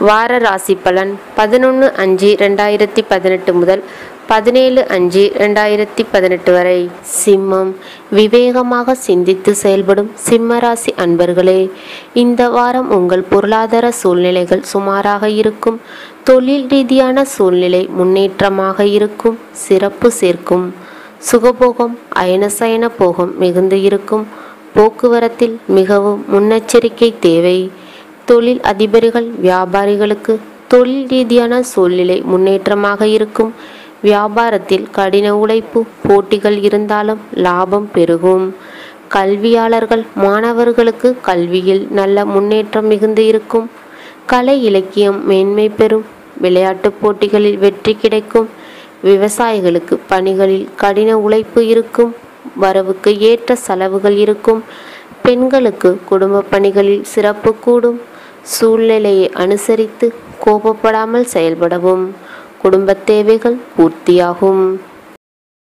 வார ராசி பலன் பதினொன்று அஞ்சு ரெண்டாயிரத்தி பதினெட்டு முதல் பதினேழு அஞ்சு ரெண்டாயிரத்தி பதினெட்டு வரை சிம்மம் விவேகமாக சிந்தித்து செயல்படும் சிம்ம ராசி அன்பர்களே இந்த வாரம் உங்கள் பொருளாதார சூழ்நிலைகள் சுமாராக இருக்கும் தொழில் ரீதியான சூழ்நிலை முன்னேற்றமாக இருக்கும் சிறப்பு சேர்க்கும் சுகபோகம் அயனசயன போகம் மிகுந்து இருக்கும் போக்குவரத்தில் மிகவும் முன்னெச்சரிக்கை தேவை தொழில் அதிபர்கள் வியாபாரிகளுக்கு தொழில் ரீதியான சூழ்நிலை முன்னேற்றமாக இருக்கும் வியாபாரத்தில் கடின உழைப்பு போட்டிகள் இருந்தாலும் லாபம் பெருகும் கல்வியாளர்கள் மாணவர்களுக்கு கல்வியில் நல்ல முன்னேற்றம் மிகுந்து இருக்கும் கலை இலக்கியம் மேன்மை பெறும் விளையாட்டுப் போட்டிகளில் வெற்றி கிடைக்கும் விவசாயிகளுக்கு பணிகளில் கடின உழைப்பு இருக்கும் வரவுக்கு ஏற்ற செலவுகள் இருக்கும் பெண்களுக்கு குடும்ப பணிகளில் சிறப்பு கூடும் சூழ்நிலையை அனுசரித்து கோபப்படாமல் செயல்படவும் குடும்பத் தேவைகள் பூர்த்தியாகும்